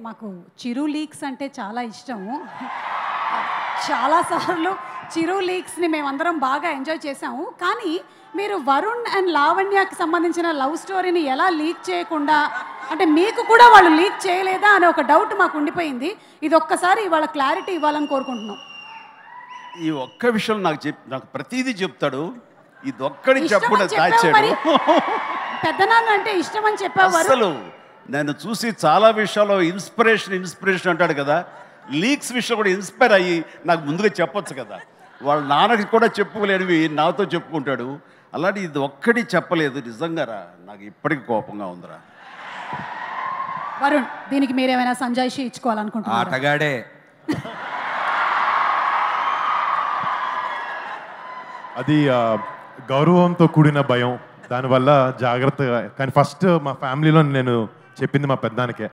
మాకు చిరు లీక్స్ అంటే చాలా ఇష్టము చాలాసార్లు చిరు లీక్స్ని మేమందరం బాగా ఎంజాయ్ చేసాము కానీ మీరు వరుణ్ అండ్ లావణ్యకి సంబంధించిన లవ్ స్టోరీని ఎలా లీక్ చేయకుండా అంటే మీకు కూడా వాళ్ళు లీక్ చేయలేదా అనే ఒక డౌట్ మాకు ఉండిపోయింది ఇది ఒక్కసారి ఇవాళ క్లారిటీ ఇవ్వాలని కోరుకుంటున్నాం ఈ ఒక్క విషయం నాకు చెప్ నాకు ప్రతిదీ చెప్తాడు ఇది ఒక్కడి ఇష్టమని చెప్పకుండా చెప్పావు మరి. దాచాడు పెద్దనాన్న అంటే ఇష్టం అని చెప్పావు వరుణ్ అసలు నేను చూసి చాలా విషయాల్లో ఇన్స్పిరేషన్ ఇన్స్పిరేషన్ అంటాడు కదా లీక్స్ విషయం కూడా ఇన్స్పైర్ అయ్యి నాకు ముందుగా చెప్పొచ్చు కదా వాళ్ళ నాన్నకి కూడా చెప్పుకోలేనివి నాతో చెప్పుకుంటాడు అలాంటి ఇది ఒక్కటి చెప్పలేదు నిజంగా రా నాకు ఇప్పటికి కోపంగా ఉందిరా వరుణ్ దీనికి మీరేమైనా సంజాయిషి ఇచ్చుకోవాలనుకుంటున్నారు ఆటగాడే అది ఆ, గౌరవంతో కూడిన భయం దానివల్ల జాగ్రత్తగా కానీ ఫస్ట్ మా ఫ్యామిలీలో నేను చెప్పింది మా పెద్దానికే